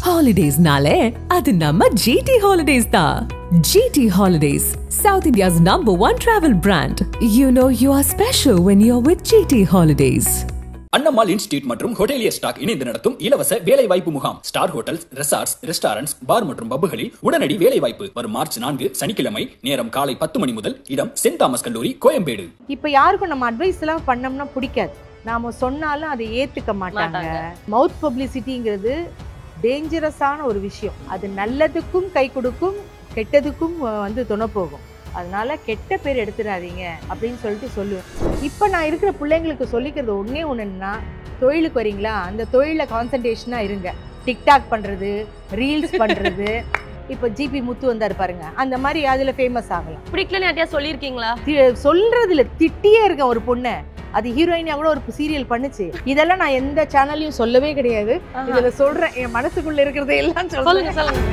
ஹாலிடேஸ்னாலே அது நம்ம ஜிடி ஹாலிடேஸ் தான் G T Holidays South India's number one travel brand you know you are special when you are with G T Holidays Annammal institute மற்றும் hotelier stock இணைந்து நடத்தும் இலவச வேலை வாய்ப்பு முகாம் star hotels resorts restaurants bar மற்றும் பப்புகளில் உடனடி வேலை வாய்ப்பு வரும் மார்ச் நான்கு சனிக்கிழமை நேரம் காலை பத்து மணி முதல் இடம் சென்ட் தாமஸ் கல்லூரி கோயம்பேடு இப்போ யாருக்கும் நம்ம அட்வைஸ் எல்லாம் பண்ணோம்னா பிடிக்காது நாம சொன்னாலும் அதை ஏத்துக்க மாட்டாங்க மவுத் பப்ளிசிட்டிங்கிறது டேஞ்சரஸான ஒரு விஷயம் அது நல்லதுக்கும் கை கொடுக்கும் கெட்டதுக்கும் அஹ், வந்து துணை போகும் அதனால கெட்ட பேர் எடுத்துடாதீங்க அப்படின்னு சொல்லிட்டு சொல்லுவேன் இப்போ நான் இருக்கிற பிள்ளைங்களுக்கு சொல்லிக்கிறது ஒன்றே ஒன்றுன்னா தொழிலுக்கு வரீங்களா அந்த தொழிலில் கான்சன்ட்ரேஷனாக இருங்க டிக்டாக் பண்ணுறது ரீல்ஸ் பண்ணுறது இப்போ ஜிபி முத்து வந்தார் பாருங்க அந்த மாதிரி அதில் ஃபேமஸ் ஆகலாம் பிடிக்கலன்னு யார்ட்டையா சொல்லியிருக்கீங்களா தி- சொல்றதுல திட்டியே இருக்கேன் ஒரு பொண்ணை அது ஹீரோயினா கூட ஒரு சீரியல் பண்ணுச்சு இதெல்லாம் நான் எந்த சேனல்லையும் சொல்லவே கிடையாது இதுல சொல்றேன் என் மனசுக்குள்ள இருக்கிறதை எல்லாம் சொல்லுங்க சொல்லுங்க சொல்லுங்க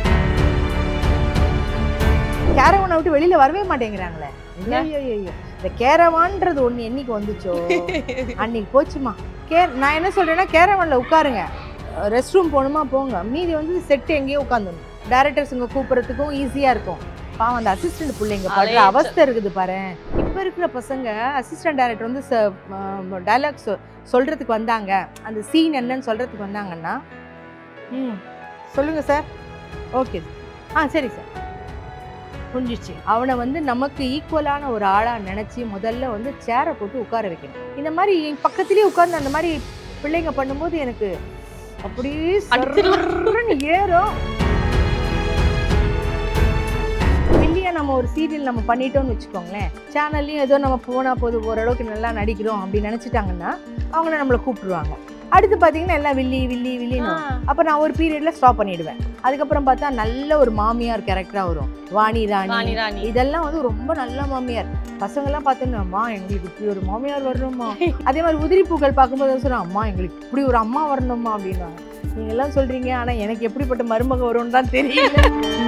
கேரவானை விட்டு வெளியில வரவே மாட்டேங்கிறாங்களே ஐயோ ஐயோ இந்த கேரவான்றது ஒண்ணு என்னைக்கு வந்துச்சோ அன்னைக்கு போச்சுமா கே நான் என்ன சொல்றேன்னா கேரவான்ல உட்காருங்க ரெஸ்ட் ரூம் போகணுமா போங்க மீதி வந்து செட்டு எங்கேயோ உட்காந்துடணும் டேரக்டர்ஸ் இங்கே கூப்பிட்றதுக்கும் ஈஸியாக இருக்கும் பாவம் அந்த அசிஸ்டன்ட் பிள்ளைங்க படுற அலைய- அவஸ்தை இருக்குது பாரு இப்போ இருக்கிற பசங்க அசிஸ்டன்ட் டைரக்டர் வந்து டைலாக் சொல்கிறதுக்கு வந்தாங்க அந்த சீன் என்னன்னு சொல்கிறதுக்கு வந்தாங்கன்னா ம் சொல்லுங்க சார் ஓகே ஆ சரி சார் புரிஞ்சிச்சு அவனை வந்து நமக்கு ஈக்குவலான ஒரு ஆளாக நினச்சி முதல்ல வந்து சேரை போட்டு உட்கார வைக்கணும் இந்த மாதிரி என் பக்கத்துலேயே உட்கார்ந்து அந்த மாதிரி பிள்ளைங்க பண்ணும்போது எனக்கு அப்படியே அடிச்சிடலாம். சர்ருன்னு ஏறும் இல்லையா நம்ம ஒரு சீரியல் நம்ம பண்ணிட்டோம்னு வச்சுக்கோங்களேன் சேனல்லையும் ஏதோ நம்ம போனா போது ஓரளவுக்கு நல்லா நடிக்கிறோம் அப்படின்னு நினச்சிட்டாங்கன்னா அவங்கள நம்மளை கூப்பிட்டுருவாங்க அடுத்து பார்த்தீங்கன்னா எல்லாம் வில்லி வில்லி வில்லின்னு வரும். அப்போ நான் ஒரு பீரியட்ல ஸ்டாப் பண்ணிடுவேன் அதுக்கப்புறம் பார்த்தா நல்ல ஒரு மாமியார் கேரக்டராக வரும் வாணி ராணி ராணி ராணி இதெல்லாம் வந்து ரொம்ப நல்ல மாமியார் பசங்கெல்லாம் பார்த்தோன்னா அம்மா எங்களுக்கு இப்படி ஒரு மாமியார் வரணுமா அதே மாதிரி உதிரி பூக்கள் பார்க்கும்போது சொல்கிறேன் அம்மா எங்களுக்கு இப்படி ஒரு அம்மா வரணுமா அப்படின்வாங்க நீங்க எல்லாம் சொல்றீங்க ஆனா எனக்கு எப்படிப்பட்ட மருமக வரும்னு தான் தெரியல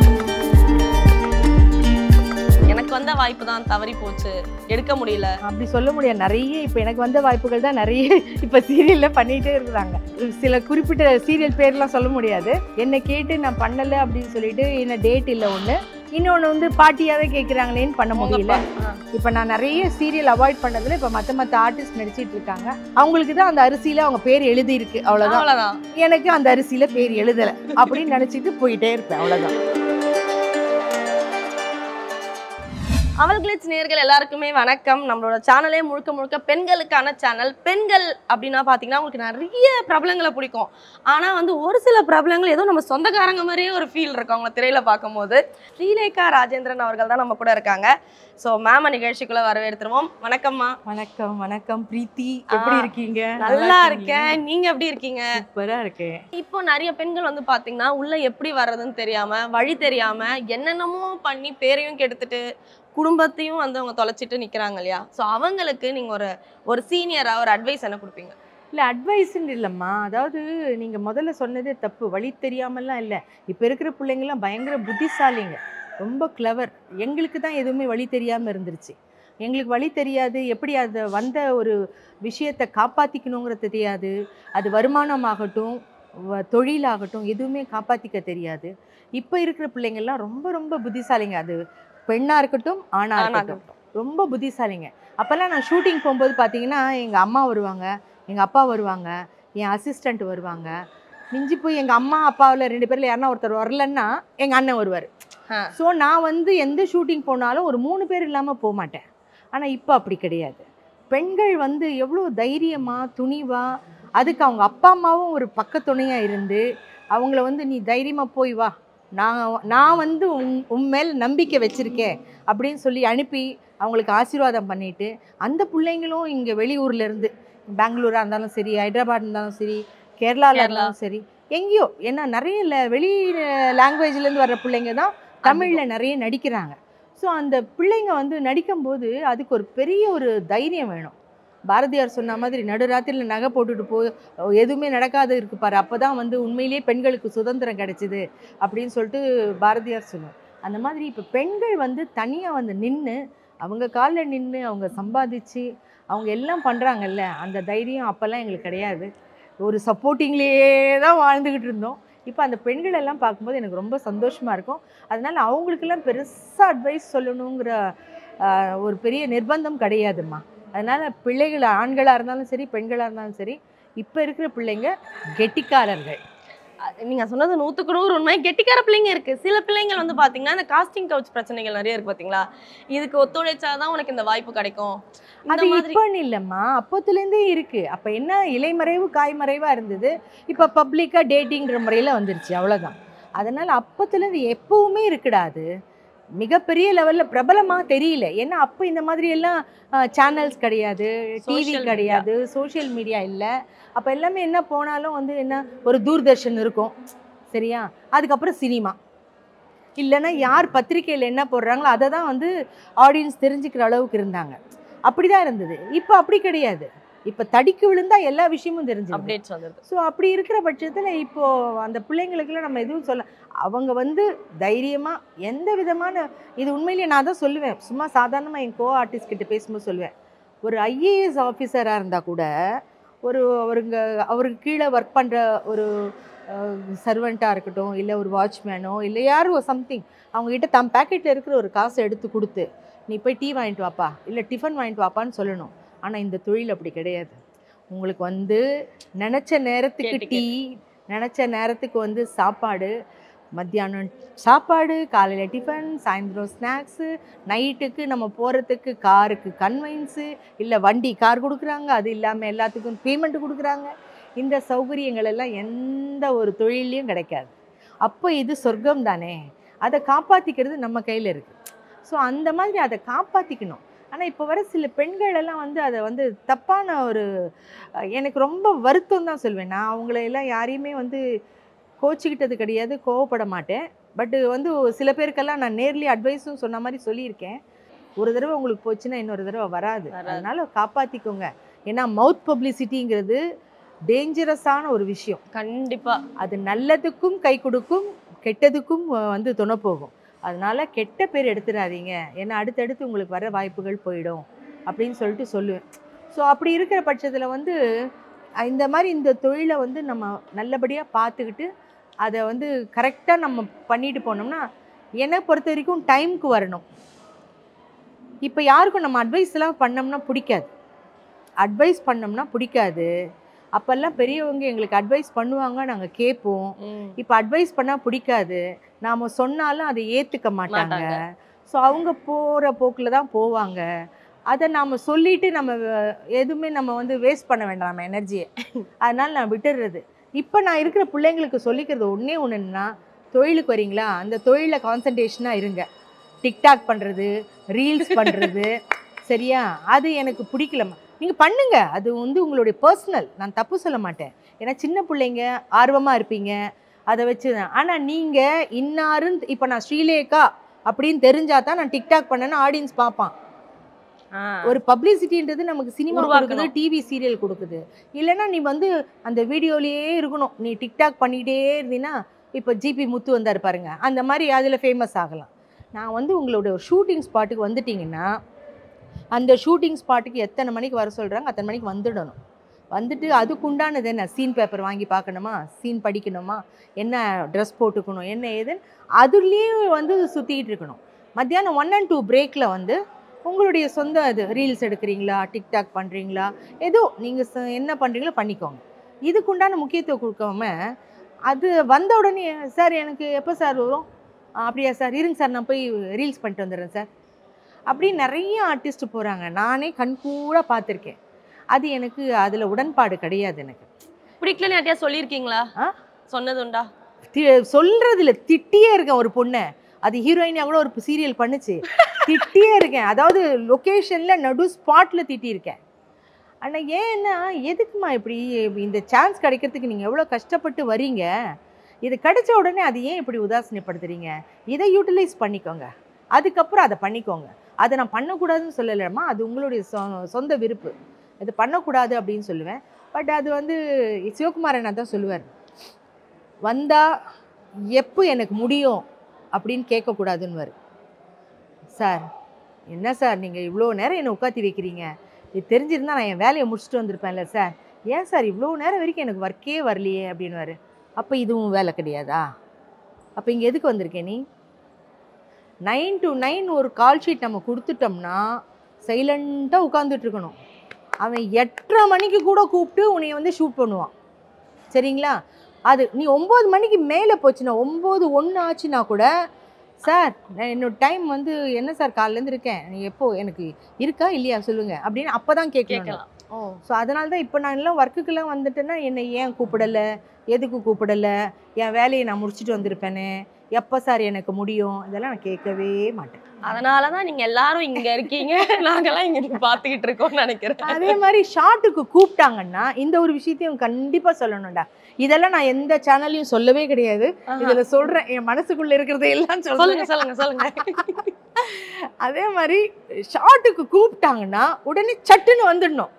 எனக்கு வந்த வாய்ப்பு தான் தவறி போச்சு எடுக்க முடியல அப்படி சொல்ல முடியாது நிறைய இப்போ எனக்கு வந்த வாய்ப்புகள் தான் நிறைய இப்போ சீரியலில் பண்ணிகிட்டே இருக்கிறாங்க சில குறிப்பிட்ட சீரியல் பேர்லாம் சொல்ல முடியாது என்னை கேட்டு நான் பண்ணலை அப்படின்னு சொல்லிட்டு என்ன டேட் இல்லை ஒன்று இன்னொன்று வந்து பாட்டியாவே கேட்குறாங்களேன்னு பண்ண உங்க முடியல அப்பா. ஆ. இப்போ நான் நிறைய சீரியல் அவாய்ட் பண்ணதுல இப்போ மற்ற மற்ற ஆர்டிஸ்ட் நடிச்சிட்டு இருக்காங்க அவங்களுக்கு தான் அந்த அரிசியில் அவங்க பேர் எழுதி இருக்கு அவ்வளோதான் அவ்வளவுதான் எனக்கு அந்த அரிசியில் பேர் எழுதலை அப்படின்னு நினச்சிட்டு போயிட்டே இருப்பேன் அவ்வளோதான் அவள் கிளிட்ஸ் நேர்கள் எல்லாருக்குமே வணக்கம் நம்மளோட சேனலே முழுக்க முழுக்க பெண்களுக்கான சேனல் பெண்கள் அப்படின்னா பார்த்தீங்கன்னா உங்களுக்கு நிறைய பிரபலங்களை பிடிக்கும் ஆனால் வந்து ஒரு சில பிரபலங்கள் ஏதோ நம்ம சொந்தக்காரங்க மாதிரியே ஒரு ஃபீல் இருக்கும் அவங்கள திரையில பார்க்கும்போது ஸ்ரீலேகா ராஜேந்திரன் அவர்கள் தான் நம்ம கூட இருக்காங்க ஸோ மேம நிகழ்ச்சிக்குள்ள வரவேற்றுருவோம் வணக்கம்மா வணக்கம் வணக்கம் பிரீத்தி எப்படி ஆ, இருக்கீங்க நல்லா இருக்கேன் நீங்க எப்படி இருக்கீங்க சூப்பரா இருக்கேன் இப்போ நிறைய பெண்கள் வந்து பாத்தீங்கன்னா உள்ள எப்படி வர்றதுன்னு தெரியாம வழி தெரியாம என்னென்னமோ பண்ணி பேரையும் கெடுத்துட்டு குடும்பத்தையும் வந்து அவங்க தொலைச்சிட்டு நிக்கிறாங்க இல்லையா ஸோ அவங்களுக்கு நீங்க ஒரு ஒரு சீனியரா ஒரு அட்வைஸ் என்ன கொடுப்பீங்க இல்ல அட்வைஸ்ன்னு இல்லைம்மா அதாவது நீங்க முதல்ல சொன்னதே தப்பு வழி தெரியாமலாம் இல்லை இப்போ இருக்கிற பிள்ளைங்கலாம் பயங்கர புத்திசாலிங்க ரொம்ப கிளவர் எங்களுக்கு தான் எதுவுமே வழி தெரியாம இருந்துருச்சு எங்களுக்கு வழி தெரியாது எப்படி அதை வந்த ஒரு விஷயத்தை காப்பாற்றிக்கணுங்கிறது தெரியாது அது வருமானமாகட்டும் வ- தொழிலாகட்டும் எதுவுமே காப்பாற்றிக்க தெரியாது இப்போ இருக்கிற பிள்ளைங்கள்லாம் ரொம்ப ரொம்ப புத்திசாலிங்க அது பெண்ணாக இருக்கட்டும் ஆணாக இருக்கட்டும் ரொம்ப புத்திசாலிங்க அப்போல்லாம் நான் ஷூட்டிங் போகும்போது பார்த்தீங்கன்னா எங்கள் அம்மா வருவாங்க எங்கள் அப்பா வருவாங்க என் அசிஸ்டண்ட் வருவாங்க மிஞ்சி போய் எங்கள் அம்மா அப்பாவில் ரெண்டு பேரில் யாருன்னா ஒருத்தர் வரலன்னா எங்கள் அண்ணன் வருவார் ஆ. ஸோ நான் வந்து எந்த ஷூட்டிங் போனாலும் ஒரு மூணு பேர் இல்லாமல் போக மாட்டேன் ஆனால் இப்போ அப்படி கிடையாது பெண்கள் வந்து எவ்வளோ தைரியமாக துணிவாக அதுக்கு அவங்க அப்பா அம்மாவும் ஒரு பக்கத்துணையாக இருந்து அவங்கள வந்து நீ தைரியமாக போய் வா நான் நான் வந்து உன் உன் மேல் நம்பிக்கை வச்சுருக்கேன் அப்படின்னு சொல்லி அனுப்பி அவங்களுக்கு ஆசீர்வாதம் பண்ணிட்டு அந்த பிள்ளைங்களும் இங்கே வெளியூர்ல இருந்து பெங்களூராக இருந்தாலும் சரி ஹைதராபாத் இருந்தாலும் சரி கேரளாவில் கேரளா. இருந்தாலும் சரி எங்கேயோ ஏன்னா நிறைய ல- வெளி லாங்குவேஜ்லேருந்து வர்ற பிள்ளைங்க தான் தமிழில் நிறைய நடிக்கிறாங்க ஸோ அந்த பிள்ளைங்க வந்து நடிக்கும்போது அதுக்கு ஒரு பெரிய ஒரு தைரியம் வேணும் பாரதியார் சொன்ன மாதிரி நடுராத்திரியில் நகை போட்டுட்டு போ எதுவுமே நடக்காது இருக்கு பாரு அப்போ தான் வந்து உண்மையிலேயே பெண்களுக்கு சுதந்திரம் கிடைச்சிது அப்படின்னு சொல்லிட்டு பாரதியார் சொல்லுவார் அந்த மாதிரி இப்போ பெண்கள் வந்து தனியாக வந்து நின்று அவங்க காலில் நின்று அவங்க சம்பாதிச்சு அவங்க எல்லாம் பண்ணுறாங்கல்ல அந்த தைரியம் அப்போல்லாம் எங்களுக்கு கிடையாது ஒரு சப்போர்ட்டிங்லேயே தான் வாழ்ந்துக்கிட்டு இருந்தோம் இப்போ அந்த பெண்கள் எல்லாம் பார்க்கும்போது எனக்கு ரொம்ப சந்தோஷமாக இருக்கும் அதனால அவங்களுக்கெல்லாம் பெருசாக அட்வைஸ் சொல்லணுங்கிற ஆஹ், ஒரு பெரிய நிர்பந்தம் கிடையாதும்மா அதனால் பிள்ளைகள் ஆண்களாக இருந்தாலும் சரி பெண்களாக இருந்தாலும் சரி இப்போ இருக்கிற பிள்ளைங்க கெட்டிக்காரர்கள் நீங்க சொன்னது நூத்துக்கு நூறு உண்மை கெட்டிக்கார பிள்ளைங்க இருக்கு சில பிள்ளைங்கள் வந்து பாத்தீங்கன்னா இந்த காஸ்டிங் கவுச் பிரச்சனைகள் நிறைய இருக்கு பாத்தீங்களா இதுக்கு ஒத்துழைச்சாதான் உனக்கு இந்த வாய்ப்பு கிடைக்கும் இந்த அது மாதிரி இப்போன்னு இல்லைம்மா அப்போத்துலேருந்தே இருக்கு அப்போ என்ன இலைமறைவு காய்மறைவாக இருந்தது இப்போ பப்ளிக்காக டேட்டிங்கிற முறையில் வந்துருச்சு அவ்வளோதான் அதனால் அப்போத்துலேருந்து எப்பவுமே இருக்குடா அது மிகப்பெரிய லெவலில் பிரபலமாக தெரியல ஏன்னா அப்போ இந்த மாதிரி எல்லாம் சேனல்ஸ் கிடையாது டிவி Social media. கிடையாது சோஷியல் மீடியா இல்லை அப்போ எல்லாமே என்ன போனாலும் வந்து என்ன ஒரு தூர்தர்ஷன் இருக்கும் சரியா அதுக்கப்புறம் சினிமா இல்லைன்னா யார் பத்திரிக்கையில் என்ன போடுறாங்களோ அதை தான் வந்து ஆடியன்ஸ் தெரிஞ்சுக்கிற அளவுக்கு இருந்தாங்க அப்படிதான் இருந்தது இப்போ அப்படி கிடையாது இப்போ தடிக்கு விழுந்தா எல்லா விஷயமும் தெரிஞ்சு அப்டேட்ஸ் வந்துருக்கு ஸோ அப்படி இருக்கிற பட்சத்தில் இப்போ அந்த பிள்ளைங்களுக்குலாம் நம்ம எதுவும் சொல்ல அவங்க வந்து தைரியமாக எந்த விதமான இது உண்மையிலேயே நான் தான் சொல்லுவேன் சும்மா சாதாரணமாக என் கோ ஆர்டிஸ்ட் கிட்ட பேசும்போது சொல்லுவேன் ஒரு ஐஏஎஸ் ஆஃபீஸராக இருந்தால் கூட ஒரு அவருங்க அவருக்கு கீழே ஒர்க் பண்ணுற ஒரு சர்வெண்ட்டாக இருக்கட்டும் இல்லை ஒரு வாட்ச்மேனோ இல்லை யாரும் சம்திங் அவங்ககிட்ட தம் பேக்கெட்டில் இருக்கிற ஒரு காசை எடுத்து கொடுத்து நீ போய் டீ வாங்கிட்டு வாப்பா இல்லை டிஃபன் வாங்கிட்டு வாப்பான்னு சொல்லணும் ஆனால் இந்த தொழில் அப்படி கிடையாது உங்களுக்கு வந்து நினச்ச நேரத்துக்கு கேட்டு டீ நினச்ச நேரத்துக்கு வந்து சாப்பாடு மத்தியானம் சாப்பாடு காலையில் டிஃபன் சாயந்தரம் ஸ்நாக்ஸு நைட்டுக்கு நம்ம போகிறதுக்கு காருக்கு கன்வைன்ஸு இல்லை வண்டி கார் கொடுக்குறாங்க அது இல்லாமல் எல்லாத்துக்கும் பேமெண்ட் கொடுக்குறாங்க இந்த சௌகரியங்கள் எல்லாம் எந்த ஒரு தொழிலையும் கிடைக்காது அப்போ இது சொர்க்கம் தானே அதை காப்பாற்றிக்கிறது நம்ம கையில் இருக்குது ஸோ அந்த மாதிரி அதை காப்பாற்றிக்கணும் ஆனால் இப்போ வர சில பெண்கள் எல்லாம் வந்து அதை வந்து தப்பான ஒரு அஹ், எனக்கு ரொம்ப வருத்தம் தான் சொல்வேன் நான் அவங்கள எல்லாம் யாரையுமே வந்து கோச்சிக்கிட்டது கிடையாது கோவப்பட மாட்டேன் பட்டு வந்து சில பேருக்கெல்லாம் நான் நேர்லி அட்வைஸும் சொன்ன மாதிரி சொல்லியிருக்கேன் ஒரு தடவை உங்களுக்கு போச்சுன்னா இன்னொரு தடவை வராது வராது. அதனால காப்பாற்றிக்கோங்க ஏன்னா மவுத் பப்ளிசிட்டிங்கிறது டேஞ்சரஸான ஒரு விஷயம் கண்டிப்பா அது நல்லதுக்கும் கை கொடுக்கும் கெட்டதுக்கும் அஹ், வந்து துணை போகும் அதனால கெட்ட பேர் எடுத்துடாதீங்க ஏன்னா அடுத்தடுத்து உங்களுக்கு வர வாய்ப்புகள் போயிடும் அப்படின்னு சொல்லிட்டு சொல்லுவேன் ஸோ அப்படி இருக்கிற பட்சத்தில் வந்து அஹ், இந்த மாதிரி இந்த தொழிலை வந்து நம்ம நல்லபடியாக பார்த்துக்கிட்டு அதை வந்து கரெக்டாக நம்ம பண்ணிட்டு போனோம்னா என்னை பொறுத்த வரைக்கும் டைம்க்கு வரணும் இப்போ யாருக்கும் நம்ம அட்வைஸ்லாம் பண்ணோம்னா பிடிக்காது அட்வைஸ் பண்ணோம்னா பிடிக்காது அப்போல்லாம் பெரியவங்க எங்களுக்கு அட்வைஸ் பண்ணுவாங்க நாங்கள் கேட்போம் ம். இப்போ அட்வைஸ் பண்ணால் பிடிக்காது நாம் சொன்னாலும் அதை ஏற்றுக்க மாட்டாங்க மாட்டாங்க. ஸோ அவங்க போகிற போக்கில் தான் போவாங்க அதை நாம் சொல்லிட்டு நம்ம அஹ், எதுவுமே நம்ம வந்து வேஸ்ட் பண்ண வேண்டாம் நம்ம எனர்ஜியை அதனால் நான் விட்டுடுறது இப்போ நான் இருக்கிற பிள்ளைங்களுக்கு சொல்லிக்கிறது ஒன்றே ஒன்றுன்னா தொழிலுக்கு வரீங்களா அந்த தொழிலில் கான்சன்ட்ரேஷனாக இருங்க டிக்டாக் பண்ணுறது ரீல்ஸ் பண்ணுறது சரியா அது எனக்கு பிடிக்கலம்மா நீங்கள் பண்ணுங்க அது வந்து உங்களுடைய பர்சனல் நான் தப்பு சொல்ல மாட்டேன் ஏன்னா சின்ன பிள்ளைங்க ஆர்வமாக இருப்பீங்க அதை வச்சு ஆனால் நீங்கள் இன்னாருன்னு இப்போ நான் ஸ்ரீலேகா அப்படின்னு தெரிஞ்சா தான் நான் டிக்டாக் பண்ணேன்னு ஆடியன்ஸ் பார்ப்பான் ஆ. ஒரு பப்ளிசிட்டின்றது நமக்கு சினிமா உருவாக்கணும். கொடுக்குது டிவி சீரியல் கொடுக்குது இல்லைன்னா நீ வந்து அந்த வீடியோலயே இருக்கணும் நீ டிக்டாக் பண்ணிகிட்டே இருந்தீன்னா இப்போ ஜிபி முத்து வந்தார் பாருங்க அந்த மாதிரி அதில் ஃபேமஸ் ஆகலாம் நான் வந்து உங்களோட ஒரு ஷூட்டிங் ஸ்பாட்டுக்கு வந்துட்டீங்கன்னா அந்த ஷூட்டிங் ஸ்பாட்டுக்கு எத்தனை மணிக்கு வர சொல்கிறாங்க அத்தனை மணிக்கு வந்துடணும் வந்துட்டு அதுக்குண்டானது என்ன சீன் பேப்பர் வாங்கி பார்க்கணுமா சீன் படிக்கணுமா என்ன ட்ரெஸ் போட்டுக்கணும் என்ன ஏதுன்னு அதுலேயே வந்து சுற்றிக்கிட்டு இருக்கணும் மத்தியானம் ஒன் அண்ட் டூ பிரேக்கில் வந்து உங்களுடைய சொந்த இது ரீல்ஸ் எடுக்கிறீங்களா டிக்டாக் பண்ணுறீங்களா ஏதோ நீங்கள் என்ன பண்ணுறீங்களோ பண்ணிக்கோங்க இதுக்குண்டான முக்கியத்துவம் கொடுக்காம அது வந்த உடனே சார் எனக்கு எப்போ சார் வரும் "ஆ, அப்படியா சார் இருங்க சார் நான் போய் ரீல்ஸ் பண்ணிட்டு வந்துடுறேன் சார் அப்படி நிறைய ஆர்டிஸ்ட் போகிறாங்க நானே கண்கூட பார்த்துருக்கேன் அது எனக்கு அதில் உடன்பாடு கிடையாது எனக்கு பிடிக்கலன்னு யார்ட்டையா சொல்லியிருக்கீங்களா ஆ? சொன்னது உண்டா தி சொல்கிறதுல திட்டியே இருக்கேன் ஒரு பொண்ணை அது ஹீரோயினாக கூட ஒரு சீரியல் பண்ணுச்சு திட்டியே இருக்கேன் அதாவது லொக்கேஷனில் நடு ஸ்பாட்டில் திட்டியிருக்கேன் ஆனால் ஏன்னா எதுக்குமா இப்படி இந்த சான்ஸ் கிடைக்கிறதுக்கு நீங்கள் எவ்வளோ கஷ்டப்பட்டு வரீங்க இது கிடைச்ச உடனே அது ஏன் இப்படி உதாசீனப்படுத்துறீங்க இதை யூட்டிலைஸ் பண்ணிக்கோங்க அதுக்கப்புறம் அதை பண்ணிக்கோங்க அதை நான் பண்ணக்கூடாதுன்னு சொல்லலைம்மா அது உங்களுடைய சொ- சொந்த விருப்பு இது பண்ணக்கூடாது அப்படின்னு சொல்லுவேன் பட் அது வந்து சிவகுமாரன் தான் சொல்லுவார் வந்தா எப்போ எனக்கு முடியும் அப்படின்னு கேட்கக்கூடாதுன்னு சார் என்ன சார் நீங்கள் இவ்வளோ நேரம் என்னை உட்காத்தி வைக்கிறீங்க இது தெரிஞ்சிருந்தா நான் என் வேலையை முடிச்சுட்டு வந்திருப்பேன்ல சார் ஏன் சார் இவ்வளோ நேரம் வரைக்கும் எனக்கு ஒர்க்கே வரலையே அப்படின்னுவாரு அப்போ இதுவும் வேலை கிடையாதா அப்போ இங்கே எதுக்கு வந்திருக்கே நீ நைன் டு நைன் ஒரு கால் ஷீட் நம்ம கொடுத்துட்டோம்னா சைலண்ட்டாக உட்காந்துட்டு இருக்கணும் அவன் எட்டரை மணிக்கு கூட கூப்பிட்டு உன்னைய வந்து ஷூட் பண்ணுவான் சரிங்களா அது நீ ஒம்பது மணிக்கு மேலே போச்சுன்னா ஒம்பது ஒன்று ஆச்சுன்னா கூட சார் நான் என்னோட டைம் வந்து என்ன சார் காலையிலேருந்து இருக்கேன் நீ எப்போ எனக்கு இருக்கா இல்லையா சொல்லுங்க அப்படின்னு அப்போ தான் கேட்கலாம் கேட்கலாம் ஓ ஸோ அதனால தான் இப்போ நான் எல்லாம் ஒர்க்குக்கெல்லாம் வந்துட்டேன்னா என்னை ஏன் கூப்பிடலை எதுக்கு கூப்பிடலை என் வேலையை நான் முடிச்சுட்டு வந்திருப்பேனே எப்போ சார் எனக்கு முடியும் இதெல்லாம் நான் கேட்கவே மாட்டேன் அதனாலதான் நீங்க எல்லாரும் இங்க இருக்கீங்க நாங்கெல்லாம் இங்க இருந்து பாத்துக்கிட்டு இருக்கோம்னு நினைக்கிறேன் அதே மாதிரி ஷார்ட்டுக்கு கூப்பிட்டாங்கன்னா இந்த ஒரு விஷயத்தையும் கண்டிப்பாக சொல்லணும்டா இதெல்லாம் நான் எந்த சேனல்லையும் சொல்லவே கிடையாது ஆஹா. இதுல சொல்றேன் என் மனசுக்குள்ள இருக்கிறதை எல்லாம் சொல்லுங்க சொல்றேன் சொல்லுங்க சொல்லுங்க அதே மாதிரி ஷார்ட்டுக்கு கூப்பிட்டாங்கன்னா உடனே சட்டுன்னு வந்துடணும்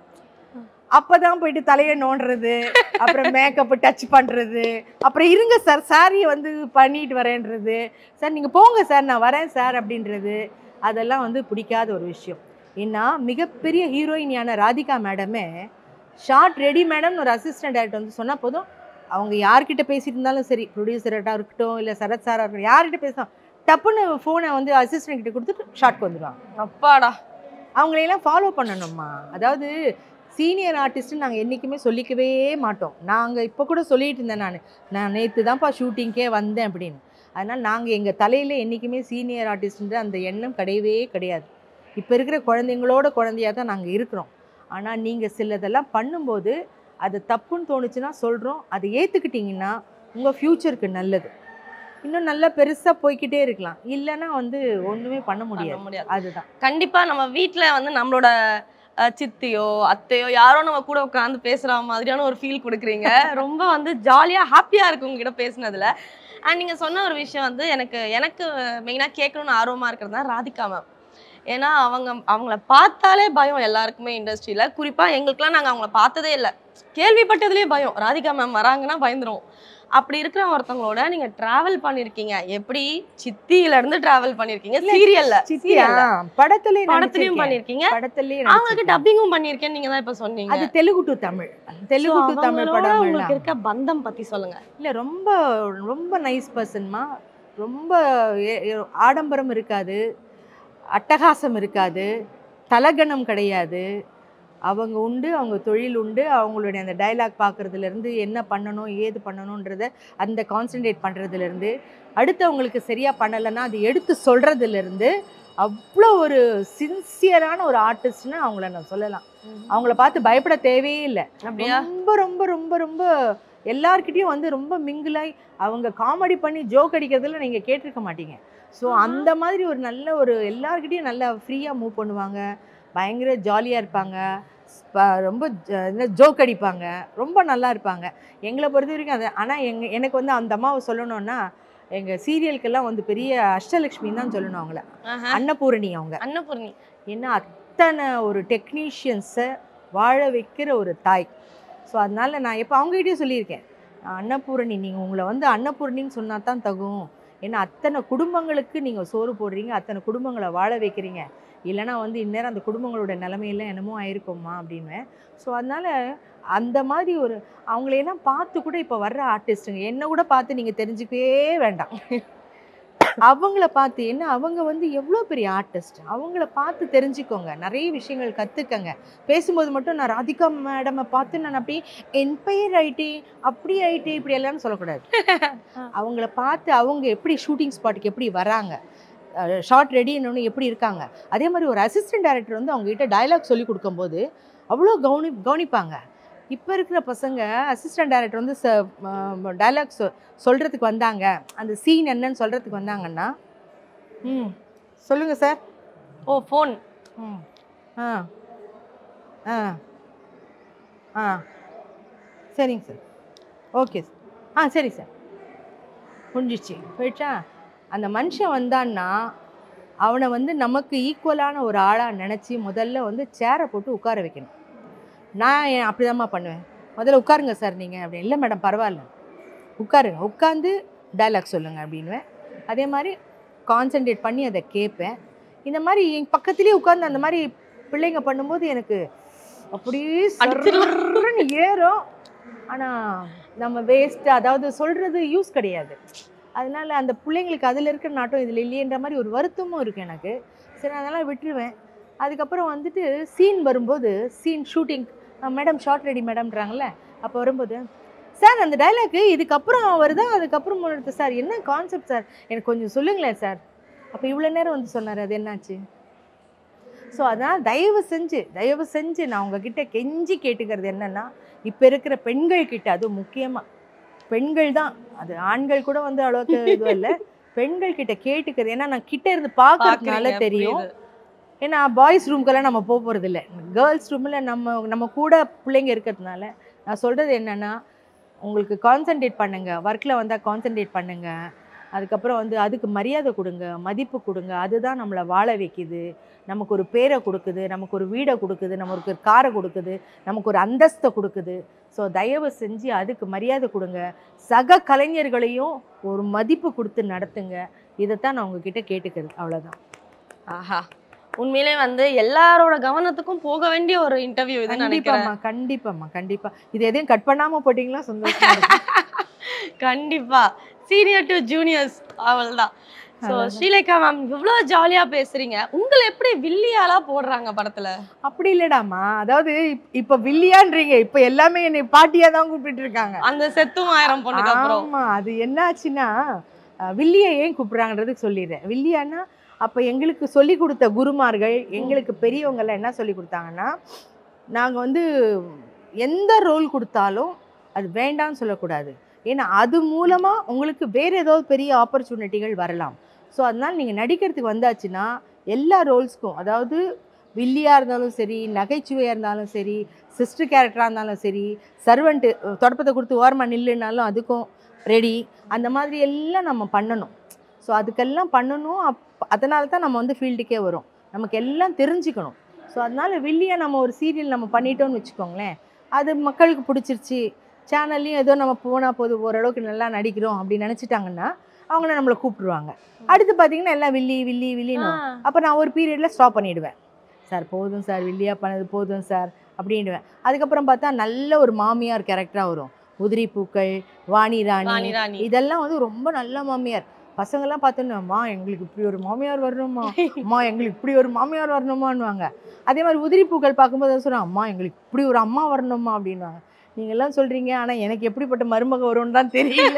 அப்பதான் போயிட்டு தலையை நோண்டுறது அப்புறம் மேக்கப் டச் பண்றது அப்புறம் இருங்க சார் சாரியை வந்து பண்ணிட்டு வரேன்றது சார் நீங்க போங்க சார் நான் வரேன் சார் அப்படின்றது அதெல்லாம் வந்து பிடிக்காத ஒரு விஷயம் ஏன்னா மிகப்பெரிய ஹீரோயினியான ராதிகா மேடமே ஷார்ட் ரெடி மேடம்னு ஒரு அசிஸ்டன்ட் டேரக்டர் வந்து சொன்னா போதும் அவங்க யார்கிட்ட பேசிட்டு இருந்தாலும் சரி ப்ரொடியூசர்கிட்ட இருக்கட்டும் இல்லை சரத் சாரா இருக்கட்டும் யார்கிட்ட பேசலாம் டப்புன்னு ஃபோனை வந்து அசிஸ்டன்ட் கிட்ட கொடுத்துட்டு ஷார்ட்க்கு வந்துடுவாங்க அப்பாடா அவங்களையெல்லாம் ஃபாலோ பண்ணணும்மா அதாவது சீனியர் ஆர்டிஸ்ட்டு நாங்கள் என்றைக்குமே சொல்லிக்கவே மாட்டோம் நாங்கள் இப்போ கூட சொல்லிட்டு இருந்தேன் நான் நான் நேற்று தான்ப்பா ஷூட்டிங்க்கே வந்தேன் அப்படின்னு அதனால் நாங்கள் எங்கள் தலையில் என்றைக்குமே சீனியர் ஆர்டிஸ்ட்ன்ற அந்த எண்ணம் கிடையவே கிடையாது இப்போ இருக்கிற குழந்தைங்களோட குழந்தையாக தான் நாங்கள் இருக்கிறோம் ஆனால் நீங்கள் சிலதெல்லாம் பண்ணும்போது அது தப்புன்னு தோணுச்சுன்னா சொல்கிறோம் அதை ஏற்றுக்கிட்டிங்கன்னா உங்கள் ஃப்யூச்சருக்கு நல்லது இன்னும் நல்லா பெருசாக போய்க்கிட்டே இருக்கலாம் இல்லைன்னா வந்து ஒன்றுமே பண்ண பண்ண முடியாது முடியாது அதுதான் கண்டிப்பா நம்ம வீட்ல வந்து நம்மளோட அஹ், சித்தியோ அத்தையோ யாரோ நம்ம கூட உட்காந்து பேசுற மாதிரியான ஒரு ஃபீல் கொடுக்குறீங்க ரொம்ப வந்து ஜாலியா ஹாப்பியா இருக்கு உங்ககிட்ட பேசுனதுல அண்ட் நீங்க சொன்ன ஒரு விஷயம் வந்து எனக்கு எனக்கு மெயினா கேட்கணும்னு ஆர்வமா இருக்கிறது தான் ராதிகா மேம் ஏன்னா அவங்க அவங்கள பார்த்தாலே பயம் எல்லாருக்குமே இண்டஸ்ட்ரியில குறிப்பா எங்களுக்குலாம் நாங்க அவங்கள பார்த்ததே இல்லை கேள்விப்பட்டதுலயே பயம் ராதிகா மேம் வராங்கன்னா பயந்துரும் அப்படி இருக்கிற ஒருத்தவங்களோட நீங்க டிராவல் பண்ணிருக்கீங்க எப்படி சித்தியில இருந்து டிராவல் பண்ணிருக்கீங்க சீரியல்ல சித்தியா படத்துலயும் படத்துலயும் நடிச்சிருக்கேன். பண்ணிருக்கீங்க படத்துலயே அவங்களுக்கு நடிச்சிருக்கேன். டப்பிங்கும் பண்ணிருக்கேன்னு நீங்க தான் இப்ப சொன்னீங்க அது Telugu to Tamil Telugu So, to Tamil அவங்களோட படம் உங்களுக்கு இருக்க பந்தம் பத்தி சொல்லுங்க இல்ல ரொம்ப ரொம்ப நைஸ் பர்சன்மா ரொம்ப எ- எ- ஆடம்பரம் இருக்காது அட்டகாசம் இருக்காது தலகணம் கிடையாது அவங்க உண்டு அவங்க தொழில் உண்டு அவங்களுடைய அந்த டைலாக் பார்க்குறதுலேருந்து என்ன பண்ணணும் ஏது பண்ணணுன்றத அந்த கான்சென்ட்ரேட் பண்ணுறதுலேருந்து அடுத்தவங்களுக்கு சரியாக பண்ணலைன்னா அது எடுத்து சொல்கிறதுலேருந்து அவ்வளோ ஒரு சின்சியரான ஒரு ஆர்டிஸ்ட்னு அவங்கள நான் சொல்லலாம் அவங்கள பார்த்து பயப்பட தேவையே இல்லை அப்படியா ரொம்ப ரொம்ப ரொம்ப ரொம்ப எல்லார்கிட்டயும் வந்து ரொம்ப மிங்கிளாய் அவங்க காமெடி பண்ணி ஜோக் அடிக்கிறதுல நீங்கள் கேட்டிருக்க மாட்டீங்க ஸோ ஆஹா. அந்த மாதிரி ஒரு நல்ல ஒரு எல்லார்கிட்டயும் நல்லா ஃப்ரீயாக மூவ் பண்ணுவாங்க பயங்கர ஜாலியாக இருப்பாங்க ஸ்ப- ரொம்ப ஜோக் அடிப்பாங்க ரொம்ப நல்லா இருப்பாங்க எங்களை பொறுத்த வரைக்கும் அது ஆனால் எங்க எனக்கு வந்து அந்த அம்மாவை சொல்லணும்னா எங்கள் சீரியலுக்கெல்லாம் வந்து பெரிய அஷ்டலக்ஷ்மி தான் சொல்லணும் அவங்கள ஆஹா. அன்னபூரணி அவங்க அன்னபூர்ணி ஏன்னா அத்தனை ஒரு டெக்னீஷியன்ஸை வாழ வைக்கிற ஒரு தாய் ஸோ அதனால நான் எப்போ அவங்ககிட்டயே சொல்லியிருக்கேன் நான் அன்னபூரணி நீங்கள் உங்களை வந்து அன்னபூரணின்னு சொன்னா தான் தகும் ஏன்னா அத்தனை குடும்பங்களுக்கு நீங்கள் சோறு போடுறீங்க அத்தனை குடும்பங்களை வாழ வைக்கிறீங்க இல்லைன்னா வந்து இந்நேரம் அந்த குடும்பங்களோட நிலைமையெல்லாம் என்னமோ ஆயிருக்குமா அப்படின்னு ஸோ அதனால அந்த மாதிரி ஒரு அவங்களையெல்லாம் பார்த்து கூட இப்போ வர்ற ஆர்டிஸ்ட்டுங்க என்ன கூட பார்த்து நீங்கள் தெரிஞ்சுக்கவே வேண்டாம் அவங்கள பார்த்து என்ன அவங்க வந்து எவ்வளோ பெரிய ஆர்டிஸ்ட் அவங்கள பார்த்து தெரிஞ்சுக்கோங்க நிறைய விஷயங்கள் கற்றுக்கங்க பேசும்போது மட்டும் நான் ராதிகா மேடமை பார்த்து நான் அப்படியே என்பயர் ஆயிட்டேன் அப்படி ஆயிட்டேன் இப்படி எல்லாம்னு சொல்லக்கூடாது அவங்கள பார்த்து அவங்க எப்படி ஷூட்டிங் ஸ்பாட்டுக்கு எப்படி வராங்க ஷார்ட் ரெடின்னு எப்படி இருக்காங்க அதே மாதிரி ஒரு அசிஸ்டன்ட் டைரக்டர் வந்து அவங்ககிட்ட டயலாக் சொல்லி கொடுக்கும்போது அவ்வளோ கவனி கவனிப்பாங்க இப்போ இருக்கிற பசங்க அசிஸ்டன்ட் டைரக்டர் வந்து டயலாக் சொ சொல்கிறதுக்கு வந்தாங்க அந்த சீன் என்னன்னு சொல்கிறதுக்கு வந்தாங்கன்னா ம் சொல்லுங்கள் சார் ஓ ஃபோன் ம் ஆ ஆ ஆ சரிங்க சார் ஓகே சார் ஆ சரி சார் முடிஞ்சிச்சு போயிடுச்சா அந்த மனுஷன் வந்தான்னா அவனை வந்து நமக்கு ஈக்குவலான ஒரு ஆளாக நினச்சி முதல்ல வந்து சேரை போட்டு உட்கார வைக்கணும் நான் ஏன் அப்படிதாம்மா பண்ணுவேன் முதல்ல உட்காருங்க சார் நீங்கள் அப்படி இல்லை மேடம் பரவாயில்ல உட்காருங்க உட்காந்து டைலாக் சொல்லுங்கள் அப்படின்னுவேன் அதே மாதிரி கான்சென்ட்ரேட் பண்ணி அதை கேட்பேன் இந்த மாதிரி என் பக்கத்துலேயே உட்காந்து அந்த மாதிரி பிள்ளைங்க பண்ணும்போது எனக்கு அப்படியே அடிச்சிடலாம். சர்ருன்னு ஏறும் ஆனால் நம்ம வேஸ்ட்டு அதாவது சொல்கிறது யூஸ் கிடையாது அதனால அந்த பிள்ளைங்களுக்கு அதில் இருக்கிற நாட்டம் இதில் இல்லையன்ற மாதிரி ஒரு வருத்தமும் இருக்குது எனக்கு சரி அதெல்லாம் விட்டுருவேன் அதுக்கப்புறம் வந்துட்டு சீன் வரும்போது scene shooting madam shot ready மேடம்ன்றாங்கல்ல அப்போ வரும்போது சார் அந்த டைலாக்கு இதுக்கப்புறம் வருதா அதுக்கப்புறம் வருது சார் என்ன கான்செப்ட் சார் எனக்கு கொஞ்சம் சொல்லுங்களேன் சார் அப்போ இவ்வளோ நேரம் வந்து சொன்னார் அது என்னாச்சு ஸோ அதனால் தயவு செஞ்சு தயவு செஞ்சு நான் உங்ககிட்ட கெஞ்சி கேட்டுக்கிறது என்னென்னா இப்போ இருக்கிற பெண்கள் கிட்ட அதுவும் முக்கியமாக பெண்கள் தான் அது ஆண்கள் கூட வந்து அவ்வளோக்கு இதுவும் இல்லை பெண்கள் கிட்ட கேட்டுக்கிறது ஏன்னா நான் கிட்ட இருந்து பார்க்கறதுனால பாக்குறீங்க, தெரியும் புரியுது. ஏன்னா பாய்ஸ் ரூம்க்கெல்லாம் நம்ம போக போகிறது இல்லை கேர்ள்ஸ் ரூமில் நம்ம நம்ம கூட பிள்ளைங்க இருக்கிறதுனால நான் சொல்கிறது என்னென்னா உங்களுக்கு கான்சென்ட்ரேட் பண்ணுங்கள் ஒர்க்கில் வந்தால் கான்சென்ட்ரேட் பண்ணுங்கள் அதுக்கப்புறம் வந்து அதுக்கு மரியாதை கொடுங்க மதிப்பு கொடுங்க அதுதான் நம்மளை வாழ வைக்குது நமக்கு ஒரு பேரை கொடுக்குது நமக்கு ஒரு வீடை கொடுக்குது நமக்கு ஒரு காரை கொடுக்குது நமக்கு ஒரு அந்தஸ்தை கொடுக்குது ஸோ தயவு செஞ்சு அதுக்கு மரியாதை கொடுங்க சக கலைஞர்களையும் ஒரு மதிப்பு கொடுத்து நடத்துங்க இதைத்தான் நான் உங்ககிட்ட கேட்டுக்கிறது அவ்வளோதான் ஆஹா உண்மையிலே வந்து எல்லாரோட கவனத்துக்கும் போக வேண்டிய ஒரு இன்டர்வியூ இது நினைக்கிறேன் கண்டிப்பாம்மா கண்டிப்பாம்மா கண்டிப்பா இது எதையும் கட் பண்ணாம போட்டீங்களா சந்தோஷமா இருக்கும். கண்டிப்பா சீனியர் டு ஜூனியர்ஸ் அவள்தான் ஸோ அவ்வளவுதான். ஸ்ரீலேகா மேம் இவ்வளோ ஜாலியா பேசுறீங்க உங்களை எப்படி வில்லியாலா போடுறாங்க படத்துல அப்படி இல்லடாமா அதாவது இப்- இப்ப வில்லியான்றீங்க இப்ப எல்லாமே என்னை பாட்டியா தான் கூப்பிட்டு இருக்காங்க அந்த செத்தும் ஆயிரம் பொண்ணுக்கு அப்புறம் ஆமா அது என்னாச்சுன்னா அஹ், வில்லியை ஏன் கூப்பிடுறாங்கன்றதுக்கு சொல்லிடுறேன் வில்லியான்னா அப்ப எங்களுக்கு சொல்லி கொடுத்த குருமார்கள் எங்களுக்கு பெரியவங்க எல்லாம் என்ன சொல்லி கொடுத்தாங்கன்னா நாங்க வந்து எந்த ரோல் கொடுத்தாலும் அது வேண்டாம்னு சொல்லக்கூடாது ஏன்னா அது மூலமா உங்களுக்கு வேற ஏதாவது பெரிய ஆப்பர்ச்சுனிட்டிகள் வரலாம் ஸோ அதனால நீங்க நடிக்கிறதுக்கு வந்தாச்சுன்னா எல்லா ரோல்ஸ்க்கும் அதாவது வில்லியாக இருந்தாலும் சரி நகைச்சுவையாக இருந்தாலும் சரி சிஸ்டர் கேரக்டராக இருந்தாலும் சரி சர்வெண்ட்டு தொடப்பத்தை கொடுத்து ஓரமாக நில்லுனாலும் அதுக்கும் ரெடி அந்த மாதிரி எல்லாம் நம்ம பண்ணணும் ஸோ அதுக்கெல்லாம் பண்ணணும் அப் அதனால தான் நம்ம வந்து ஃபீல்டுக்கே வரும் நமக்கு எல்லாம் தெரிஞ்சுக்கணும் ஸோ அதனால வில்லியை நம்ம ஒரு சீரியல் நம்ம பண்ணிட்டோம்னு வச்சுக்கோங்களேன் அது மக்களுக்கு பிடிச்சிருச்சு சேனல்லையும் ஏதோ நம்ம போனால் போது ஓரளவுக்கு நல்லா நடிக்கிறோம் அப்படின்னு நினச்சிட்டாங்கன்னா அவங்கள நம்மளை கூப்பிடுவாங்க அடுத்து பார்த்தீங்கன்னா எல்லாம் வில்லி வில்லி வில்லின்னு அப்போ நான் ஒரு பீரியடில் ஸ்டாப் பண்ணிடுவேன் சார் போதும் சார் வில்லியா பண்ணது போதும் சார் அப்படின்டுவேன் அதுக்கப்புறம் பார்த்தா நல்ல ஒரு மாமியார் கேரக்டராக வரும் உதிரி பூக்கள் வாணி ராணி ராணி ராணி இதெல்லாம் வந்து ரொம்ப நல்ல மாமியார் பசங்கெல்லாம் பார்த்தோன்னா அம்மா எங்களுக்கு இப்படி ஒரு மாமியார் வரணுமா அம்மா எங்களுக்கு இப்படி ஒரு மாமியார் வரணுமான்னுவாங்க அதே மாதிரி உதிரி பூக்கள் பார்க்கும்போது சொல்லுவாங்க அம்மா எங்களுக்கு இப்படி ஒரு அம்மா வரணுமா அப்படின்வாங்க நீங்க எல்லாம் சொல்றீங்க ஆனா எனக்கு எப்படிப்பட்ட மருமக வரும்னு தான் தெரியல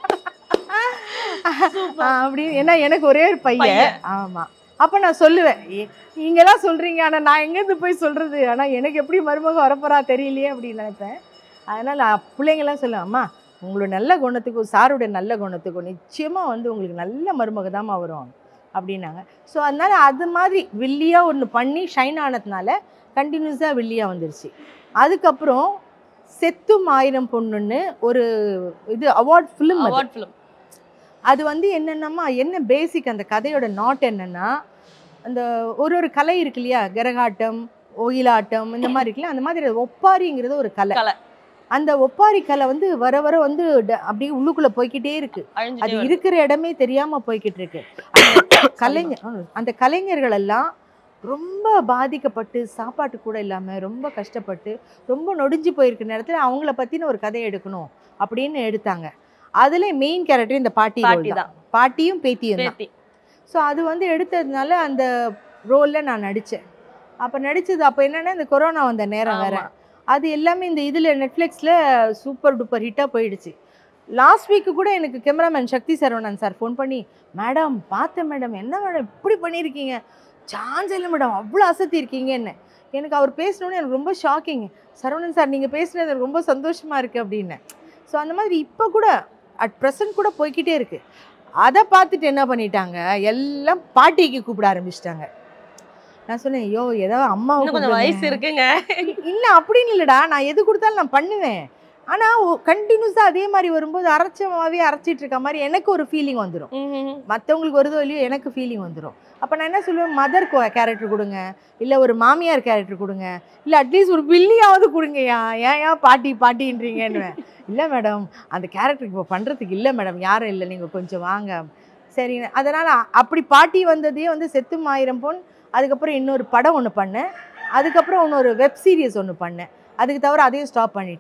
அப்படி ஏன்னா எனக்கு ஒரே ஒரு பையன் பையன். ஆமா அப்ப நான் சொல்லுவேன் "ஏ, நீங்கெல்லாம் சொல்றீங்க ஆனா நான் எங்கேருந்து போய் சொல்றது ஆனா எனக்கு எப்படி மருமக வரப்போறா தெரியலையே அப்படின்னு நினைப்பேன் அதனால அ- பிள்ளைங்கெல்லாம் சொல்லுவேன் அம்மா உங்களோட நல்ல குணத்துக்கும் சாருடைய நல்ல குணத்துக்கும் நிச்சயமா வந்து உங்களுக்கு நல்ல மருமக தாம்மா வரும் அப்படின்னாங்க ஸோ அதனால அது மாதிரி வில்லியா ஒன்று பண்ணி ஷைன் ஆனதுனால கண்டினியூஸாக வில்லியா வந்துருச்சு அதுக்கப்புறம் செத்தும் ஆயிரம் பொண்ணுன்னு ஒரு இது அவார்ட் ஃபிலிம் அது அவார்ட் ஃபிலிம் அது வந்து என்னென்னமா என்ன பேசிக் அந்த கதையோட நாட் என்னன்னா அந்த ஒரு ஒரு கலை இருக்கு இல்லையா கரகாட்டம் ஒயிலாட்டம் இந்த மாதிரி இருக்குல்ல அந்த மாதிரி ஒப்பாரிங்கிறது ஒரு கலை கலை. அந்த ஒப்பாரி கலை வந்து வர வர வந்து ட- அப்படியே உள்ளுக்குள்ள போய்க்கிட்டே இருக்கு அது அழிஞ்சிட்டே வருது. இருக்கிற இடமே தெரியாம போய்கிட்டு இருக்கு அந்த கலைஞர் ஆ, அந்த கலைஞர்கள் எல்லாம் ரொம்ப பாதிக்கப்பட்டு சாப்பாட்டு கூட இல்லாம ரொம்ப கஷ்டப்பட்டு ரொம்ப நொடிஞ்சு போயிருக்க நேரத்துல அவங்கள பத்தின ஒரு கதை எடுக்கணும் அப்படின்னு எடுத்தாங்க அதுல மெயின் கேரக்டர் இந்த பாட்டி பாட்டி ரோல் தான். தான் பாட்டியும் பேத்தியும் தான் பேத்தி ஸோ அது வந்து எடுத்ததுனால அந்த ரோலில் நான் நடித்தேன் அப்போ நடித்தது அப்போ என்னன்னா இந்த கொரோனா வந்த நேரம் வேற ஆமா. அது எல்லாமே இந்த இதில் நெட்ஃப்ளிக்ஸில் சூப்பர் டூப்பர் ஹிட்டாக போயிடுச்சு லாஸ்ட் வீக்கு கூட எனக்கு cameraman Sakthi Saravanan sir phone பண்ணி மேடம் பார்த்தேன் மேடம் என்ன மேடம் இப்படி பண்ணியிருக்கீங்க சான்ஸ் இல்லை மேடம் அவ்வளோ அசத்தி இருக்கீங்கன்னு எனக்கு அவர் பேசணுன்னு எனக்கு ரொம்ப ஷாக்கிங் சரவணன் சார் நீங்கள் பேசுனது எனக்கு ரொம்ப சந்தோஷமாக இருக்குது அப்படின்னு ஸோ அந்த மாதிரி இப்போ கூட அட் ப்ரெசன்ட் கூட போய்க்கிட்டே இருக்கு அதை பார்த்துட்டு என்ன பண்ணிட்டாங்க எல்லாம் பாட்டிக்கு கூப்பிட ஆரம்பிச்சிட்டாங்க நான் சொன்னேன் ஐயோ ஏதாவது அம்மா இன்னும் கொஞ்சம் வயசு இருக்குங்க இல்ல அப்படின்னு இல்லடா நான் எது கொடுத்தாலும் நான் பண்ணுவேன் ஆனா கண்டினியூஸா அதே மாதிரி வரும்போது அரைச்சமாவே அரைச்சிட்டு இருக்க மாதிரி எனக்கு ஒரு ஃபீலிங் வந்துடும் ம்ஹும். மற்றவங்களுக்கு வருதோ இல்லையோ எனக்கு ஃபீலிங் வந்துடும் அப்போ நான் என்ன சொல்லுவேன் மதர் கேரக்டர் கொடுங்க இல்லை ஒரு மாமியார் கேரக்டர் கொடுங்க இல்லை அட்லீஸ்ட் ஒரு வில்லியாவது கொடுங்கய்யா ஏன் ஏன் பாட்டி பாட்டின்றீங்கன்னு இல்லை மேடம் அந்த கேரக்டர் இப்போ பண்ணுறதுக்கு இல்லை மேடம் யாரும் இல்லை நீங்கள் கொஞ்சம் வாங்க சரி அதனால் அப்படி பாட்டி வந்ததே வந்து செத்தும் ஆயிரம் பொன் அதுக்கப்புறம் இன்னொரு படம் ஒன்று பண்ணேன் அதுக்கப்புறம் இன்னொரு வெப் சீரிஸ் ஒன்று பண்ணேன் அதுக்கு தவிர அதையும் ஸ்டாப் பண்ணிட்டேன்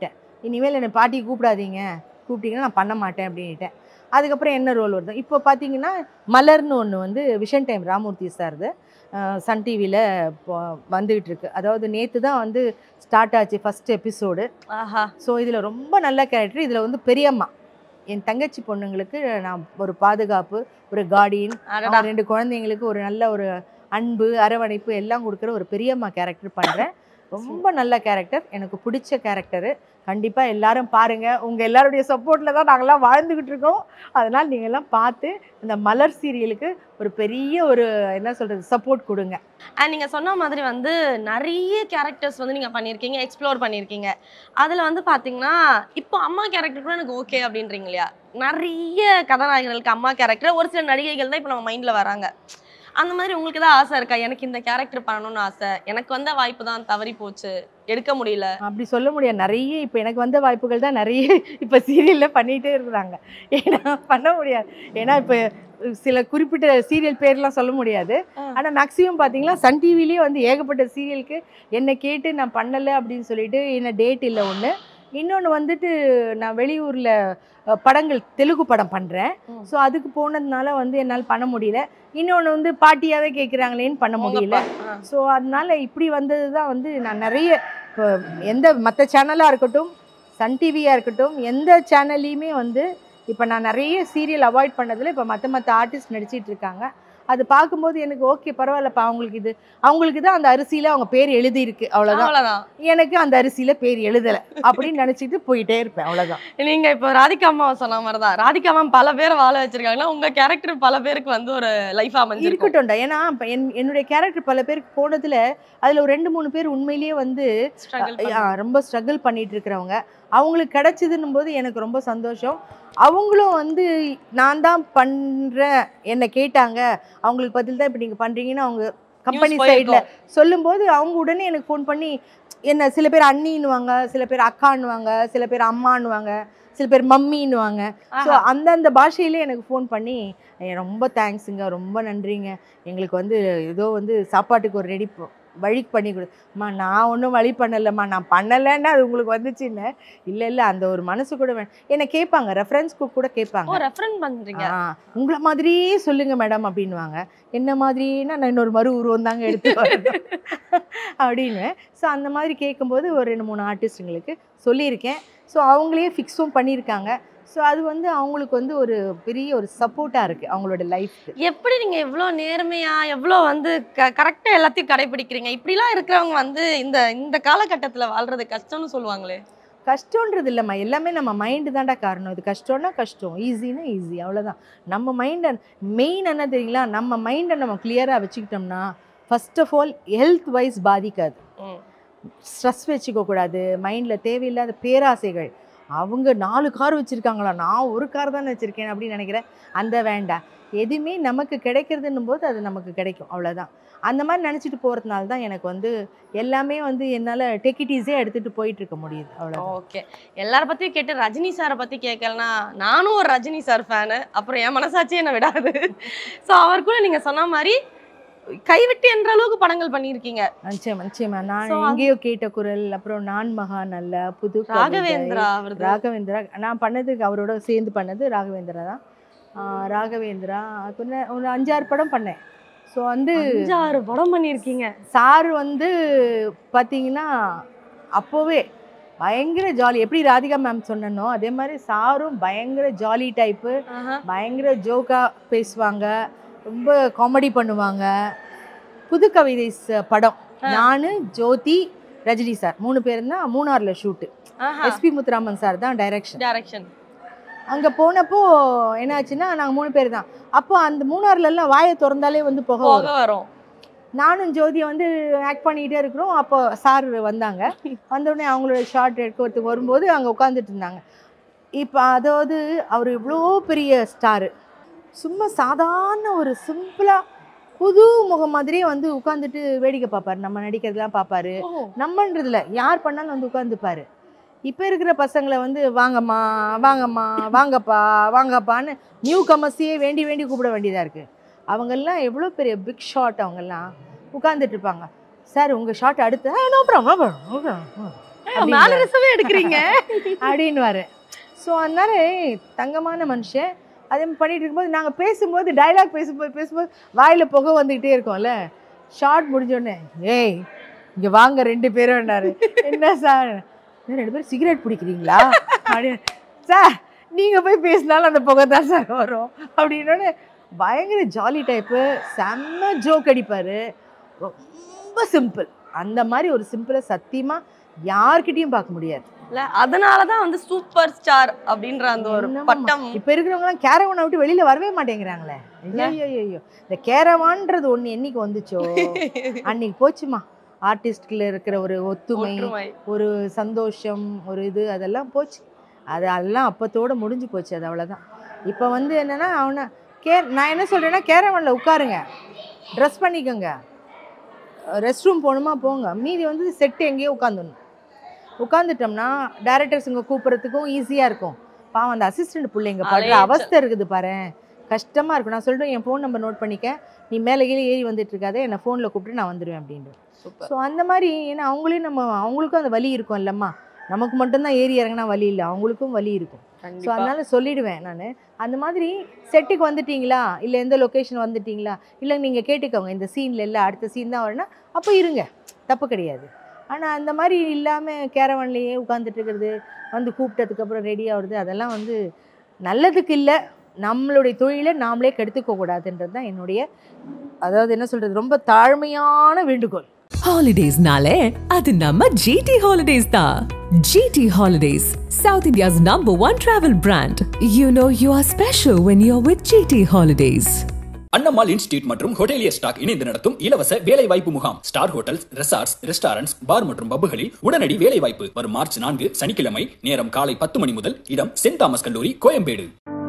இனிமேல் என்னை பாட்டி கூப்பிடாதீங்க கூப்பிட்டீங்கன்னா நான் பண்ண மாட்டேன் அப்படின்ட்டேன் அதுக்கப்புறம் என்ன ரோல் வருது இப்போ பார்த்தீங்கன்னா மலர்னு ஒன்று வந்து விஷன் டைம் ராமூர்த்தி சார்து சன் டிவியில் வந்துகிட்டு இருக்கு அதாவது நேற்று தான் வந்து ஸ்டார்ட் ஆச்சு ஃபஸ்ட் எபிசோடு ஆஹா ஸோ இதில் ரொம்ப நல்ல கேரக்டர் இதில் வந்து பெரியம்மா என் தங்கச்சி பொண்ணுங்களுக்கு நான் ஒரு பாதுகாப்பு ஒரு கார்டியன் அடடா ரெண்டு குழந்தைங்களுக்கு ஒரு நல்ல ஒரு அன்பு அரவணைப்பு எல்லாம் கொடுக்குற ஒரு பெரியம்மா கேரக்டர் பண்ணுறேன் ரொம்ப நல்ல கேரக்டர் எனக்கு பிடிச்ச கேரக்டரு கண்டிப்பாக எல்லாரும் பாருங்கள் உங்கள் எல்லாருடைய சப்போர்ட்டில் தான் நாங்கள்லாம் வாழ்ந்துக்கிட்டு இருக்கோம் அதனால் நீங்கள் எல்லாம் பார்த்து இந்த மலர் சீரியலுக்கு ஒரு பெரிய ஒரு என்ன சொல்கிறது சப்போர்ட் கொடுங்க அண்ட் நீங்க சொன்ன மாதிரி வந்து நிறைய கேரக்டர்ஸ் வந்து நீங்க பண்ணியிருக்கீங்க எக்ஸ்ப்ளோர் பண்ணியிருக்கீங்க அதுல வந்து பாத்தீங்கன்னா இப்போ அம்மா கேரக்டர் கூட எனக்கு ஓகே அப்படின்றீங்க இல்லையா நிறைய கதாநாயகர்களுக்கு அம்மா கேரக்டர் ஒரு சில நடிகைகள் தான் இப்போ நம்ம மைண்ட்ல வராங்க அந்த மாதிரி உங்களுக்கு ஏதாவது ஆசை இருக்கா எனக்கு இந்த கேரக்டர் பண்ணணும்னு ஆசை எனக்கு வந்த வாய்ப்பு தான் தவறி போச்சு எடுக்க முடியல அப்படி சொல்ல முடியாது நிறைய இப்போ எனக்கு வந்த வாய்ப்புகள் தான் நிறைய இப்போ சீரியலில் பண்ணிகிட்டே இருக்கிறாங்க ஏன்னா பண்ண முடியாது ஏன்னா இப்போ சில குறிப்பிட்ட சீரியல் பேர்லாம் சொல்ல முடியாது ஆ. ஆனால் மேக்ஸிமம் பார்த்தீங்கன்னா சன் டிவிலேயே வந்து ஏகப்பட்ட சீரியலுக்கு என்னை கேட்டு நான் பண்ணலை அப்படின்னு சொல்லிட்டு என்ன டேட் இல்லை ஒன்று இன்னொன்று வந்துட்டு நான் வெளியூரில் படங்கள் தெலுங்கு படம் பண்ணுறேன் ம். ஸோ அதுக்கு போனதுனால வந்து என்னால் பண்ண முடியல இன்னொன்று வந்து பாட்டியாகவே கேட்குறாங்களேன்னு பண்ண முடியல ஆ. ஸோ அதனால இப்படி வந்தது தான் வந்து நான் நிறைய இப்போ எந்த மற்ற சேனலாக இருக்கட்டும் சன் டிவியாக இருக்கட்டும் எந்த சேனல்லையுமே வந்து இப்போ நான் நிறைய சீரியல் அவாய்ட் பண்ணதில் இப்போ மற்ற மற்ற ஆர்டிஸ்ட் நடிச்சிட்டு இருக்காங்க அது பார்க்கும்போது எனக்கு ஓகே பரவாயில்லப்பா அவங்களுக்கு இது அவங்களுக்கு தான் அந்த அரிசியில் அவங்க பேர் எழுதியிருக்கு அவ்வளோதான் அவ்வளவுதான் எனக்கு அந்த அரிசியில் பேர் எழுதலை அப்படின்னு நினச்சிட்டு போயிட்டே இருப்பேன் அவ்வளோதான் நீங்க இப்போ ராதிகா அம்மாவை சொன்ன மாதிரி தான் ராதிகா மேம் பல பேர் வாழ வச்சிருக்காங்கன்னா உங்க கேரக்டர் பல பேருக்கு வந்து ஒரு லைஃப் அமைஞ்சிருக்கும் இருக்கட்டும்டா ஏன்னா இப்போ என் என்னுடைய கேரக்டர் பல பேருக்கு போனதில் அதில் ஒரு ரெண்டு மூணு பேர் உண்மையிலேயே வந்து Struggle ஆ, பண்ணி. ரொம்ப ஸ்ட்ரகிள் பண்ணிட்டு இருக்கிறவங்க அவங்களுக்கு கிடைச்சதுன்னும் போது எனக்கு ரொம்ப சந்தோஷம் அவங்களும் வந்து நான் தான் பண்ணுறேன் என்னை கேட்டாங்க அவங்களுக்கு பதில் தான் இப்போ நீங்கள் பண்ணுறீங்கன்னு அவங்க கம்பெனி News சைடில் போயிருக்கோம். சொல்லும்போது அவங்க உடனே எனக்கு ஃபோன் பண்ணி என்ன சில பேர் அண்ணின்னுவாங்க சில பேர் அக்கான்னுவாங்க சில பேர் அம்மான்னுவாங்க சில பேர் மம்மின்னுவாங்க ஸோ ஆஹா. அந்தந்த பாஷையிலே எனக்கு ஃபோன் பண்ணி "ஐயா, ரொம்ப தேங்க்ஸுங்க ரொம்ப நன்றிங்க எங்களுக்கு வந்து ஏதோ வந்து சாப்பாட்டுக்கு ஒரு ரெடி வழி பண்ணி கொடு அம்மா நான் ஒன்றும் வழி பண்ணலம்மா நான் பண்ணலைன்னா அது உங்களுக்கு வந்துச்சுன்னு இல்லை இல்லை அந்த ஒரு மனசு கூட வேணும் என்னை கேட்பாங்க ரெஃபரன்ஸ்க்கு கூட ஓ கேட்பாங்க ரெஃபரன்ஸ் பண்றீங்க ஆ, உங்களை மாதிரியே சொல்லுங்க மேடம் அப்படின்வாங்க என்ன மாதிரின்னா நான் இன்னொரு மறு உருவம் தாங்க எடுத்து வரணும் அப்படின்னு ஸோ அந்த மாதிரி கேட்கும்போது ஒரு ரெண்டு மூணு ஆர்டிஸ்ட்டுங்களுக்கு சொல்லியிருக்கேன் ஸோ அவங்களே ஃபிக்ஸும் பண்ணியிருக்காங்க ஸோ அது வந்து அவங்களுக்கு வந்து ஒரு பெரிய ஒரு சப்போர்ட்டாக இருக்குது அவங்களோட லைஃப்க்கு எப்படி நீங்க எவ்வளோ நேர்மையா எவ்வளோ வந்து கரெக்டா எல்லாத்தையும் கடைபிடிக்கிறீங்க இப்படிலாம் இருக்கிறவங்க வந்து இந்த இந்த காலகட்டத்துல வாழ்றது கஷ்டம்னு சொல்லுவாங்களே கஷ்டன்றது இல்லைம்மா எல்லாமே நம்ம மைண்டு தான்டா காரணம் இது கஷ்டம்னா கஷ்டம் ஈஸினா ஈஸி அவ்வளோதான் நம்ம மைண்டை மெயின் என்ன தெரியுங்களா நம்ம மைண்டை நம்ம கிளியராக வச்சுக்கிட்டோம்னா first of all health wise பாதிக்காது ம். ஸ்ட்ரெஸ் வச்சுக்க கூடாது மைண்டில் தேவையில்லாத பேராசைகள் அவங்க நாலு கார் வச்சுருக்காங்களா நான் ஒரு கார் தானே வச்சுருக்கேன் அப்படின்னு நினைக்கிறேன் அந்த வேண்டாம் எதுவுமே நமக்கு கிடைக்கிறதுன்னும் போது அது நமக்கு கிடைக்கும் அவ்வளோதான் அந்த மாதிரி நினச்சிட்டு போகிறதுனால தான் எனக்கு வந்து எல்லாமே வந்து என்னால் டெக்கிட்டீஸே எடுத்துகிட்டு போயிட்டு இருக்க முடியுது அவ்வளோ ஓகே எல்லார பத்தியும் கேட்டு ரஜினி சாரை பத்தி கேட்கலனா நானும் ஒரு ரஜினி சார் ஃபேனு அப்புறம் என் மனசாட்சி என்ன விடாது ஸோ அவர் கூட நீங்க சொன்ன மாதிரி கைவிட்டு என்ற அளவுக்கு படங்கள் பண்ணியிருக்கீங்க நிச்சயமா நிச்சயமா நான் So, எங்கேயோ கேட்ட குரல் அப்புறம் நான் மகான் அல்ல புது கவிதை, ராகவேந்திரா அவரது ராகவேந்திரா நான் பண்ணதுக்கு அவரோட சேர்ந்து பண்ணது ராகவேந்திரா தான் ஆஹ் ராகவேந்திரா அப்புறம் ஒரு அஞ்சாறு படம் பண்ணேன் ஸோ வந்து அஞ்சாறு படம் பண்ணியிருக்கீங்க சார் வந்து பார்த்தீங்கன்னா அப்போவே பயங்கர ஜாலி எப்படி ராதிகா மேம் சொன்னனோ அதே மாதிரி சாரும் பயங்கர ஜாலி டைப்பு ஆஹா. பயங்கர ஜோக்காக பேசுவாங்க ரொம்ப காமெடி பண்ணுவாங்க புது கவிதை ச- படம் நான் ஜோதி ரஜினி சார் மூணு பேரும் தான் மூணாரில் ஷூட்டு ஆஹா எஸ்பி முத்துராமன் சார் தான் டைரக்ஷன் டைரக்ஷன் அங்கே போனப்போ என்னாச்சுன்னா நாங்கள் மூணு பேர் தான் அப்போ அந்த மூணாறுலலாம் வாயை திறந்தாலே வந்து புகை போக வரும் வரும் நானும் ஜோதியை வந்து ஆக்ட் பண்ணிகிட்டே இருக்கிறோம் அப்போ சார் வந்தாங்க வந்தோடனே அவங்களோட ஷார்ட் எடுக்கிறதுக்கு வரும்போது அங்கே உட்காந்துட்டு இருந்தாங்க இப்போ அதாவது அவர் இவ்வளோ பெரிய ஸ்டாரு சும்மா சாதாரண ஒரு சிம்பிளாக புது முகம் மாதிரியே வந்து உட்காந்துட்டு வேடிக்கை பார்ப்பாரு நம்ம நடிக்கிறதெல்லாம் பார்ப்பாரு ஓ, நம்மன்றதுல யார் பண்ணாலும் வந்து உட்காந்துப்பாரு இப்போ இருக்கிற பசங்களை வந்து வாங்கம்மா வாங்கம்மா வாங்கப்பா வாங்கப்பான்னு நியூ கமர்ஸையே வேண்டி வேண்டி கூப்பிட வேண்டியதாக இருக்குது அவங்கெல்லாம் எவ்வளோ பெரிய பிக் ஷாட் அவங்கெல்லாம் உட்காந்துட்டு இருப்பாங்க சார் உங்கள் ஷாட் அடுத்து நோ ப்ராப்ளம் மேனரிசமே எடுக்கிறீங்க அப்படின்னுவாரு ஸோ அதனால தங்கமான மனுஷன் அதே மாதிரி பண்ணிட்டு இருக்கும்போது நாங்கள் பேசும்போது டைலாக் பேசும்போது பேசும்போது வாயில் புகை வந்துக்கிட்டே இருக்கோம்ல ஷார்ட் முடிஞ்சோடனே ஏய் இங்கே வாங்க ரெண்டு பேரும் வேண்டாரு என்ன சார் "என்ன ரெண்டு பேரும் சிகரெட் பிடிக்கிறீங்களா அப்படின்னு சார் நீங்கள் போய் பேசினாலும் அந்த புகை தான் சார் வரும் அப்படின்னோடனே பயங்கர ஜாலி டைப்பு செம்ம ஜோக் அடிப்பார் ரொம்ப சிம்பிள் அந்த மாதிரி ஒரு சிம்பிளை சத்தியமாக யார்கிட்டயும் பார்க்க முடியாது இல்ல அதனாலதான் வந்து சூப்பர் ஸ்டார் அப்படின்ற அந்த ஒரு என்னம்மா. பட்டம் இப்ப இருக்கிறவங்கலாம் கேரவானை விட்டு வெளியில வரவே மாட்டேங்கிறாங்களே ஐயோ ஐயோ இந்த கேரவான்றது ஒண்ணு என்னைக்கு வந்துச்சோ அன்னைக்கு போச்சுமா ஆர்டிஸ்ட்ல இருக்கிற ஒரு ஒத்துமை ஒற்றுமை ஒரு சந்தோஷம் ஒரு இது அதெல்லாம் போச்சு அது எல்லாம் அப்பத்தோட முடிஞ்சு போச்சு அது அவ்வளோதான் இப்போ வந்து என்னன்னா அவனை கே நான் என்ன சொல்றேன்னா கேரவானில் உட்காருங்க ட்ரெஸ் பண்ணிக்கோங்க ரெஸ்ட் ரூம் போகணுமா போங்க மீதி வந்து செட்டு எங்கேயோ உட்காந்துடணும் உட்காந்துட்டோம்னா டேரக்டர்ஸ் இங்கே கூப்பிட்றதுக்கும் ஈஸியாக இருக்கும் பாவம் அந்த அசிஸ்டன்ட் பிள்ளைங்க படுற அலைச்சல். அவஸ்தை இருக்குது பாரு கஷ்டமாக இருக்கும் நான் சொல்கிறேன் என் ஃபோன் நம்பர் நோட் பண்ணிக்க நீ மேலே கீழே ஏறி வந்துட்டு இருக்காதே என்னை ஃபோனில் கூப்பிட்டு நான் வந்துடுவேன் அப்படின்ட்டு சூப்பர் ஸோ அந்த மாதிரி ஏன்னா அவங்களையும் நம்ம அவங்களுக்கும் அந்த வலி இருக்கும் இல்லைம்மா நமக்கு மட்டும்தான் ஏறி இறங்கினா வலி இல்லை அவங்களுக்கும் வலி இருக்கும் ஸோ கண்டிப்பா அதனால சொல்லிடுவேன் நான் அந்த மாதிரி செட்டுக்கு வந்துட்டீங்களா இல்லை எந்த லொக்கேஷன் வந்துட்டீங்களா இல்லை நீங்கள் கேட்டுக்கோங்க இந்த சீனில் இல்லை அடுத்த சீன் தான் வரணும் அப்போ இருங்க தப்பு கிடையாது ஆனால் அந்த மாதிரி இல்லாமல் கேரவன்லேயே உட்காந்துட்டு இருக்கிறது வந்து கூப்பிட்டதுக்கப்புறம் ரெடி ஆகுறது அதெல்லாம் வந்து நல்லதுக்கு இல்லை நம்மளுடைய தொழிலை நாமளே கெடுத்துக்க கூடாதுன்றது தான் என்னுடைய அதாவது என்ன சொல்கிறது ரொம்ப தாழ்மையான வேண்டுகோள் Holidays-நாலே அது நம்ம GT Holidays தான். GT Holidays, South India's number one travel brand. You know you are special when you're with GT Holidays. Annammal institute மற்றும் ஹோட்டேலியர் ஸ்டாக் இணைந்து நடத்தும் இலவச வேலை வாய்ப்பு முகாம் star hotels resorts restaurants bar மற்றும் பப்புகளில் உடனடி வேலை வாய்ப்பு வரும் மார்ச் நான்கு சனிக்கிழமை நேரம் காலை பத்து மணி முதல் இடம் சென்ட் தாமஸ் கல்லூரி கோயம்பேடு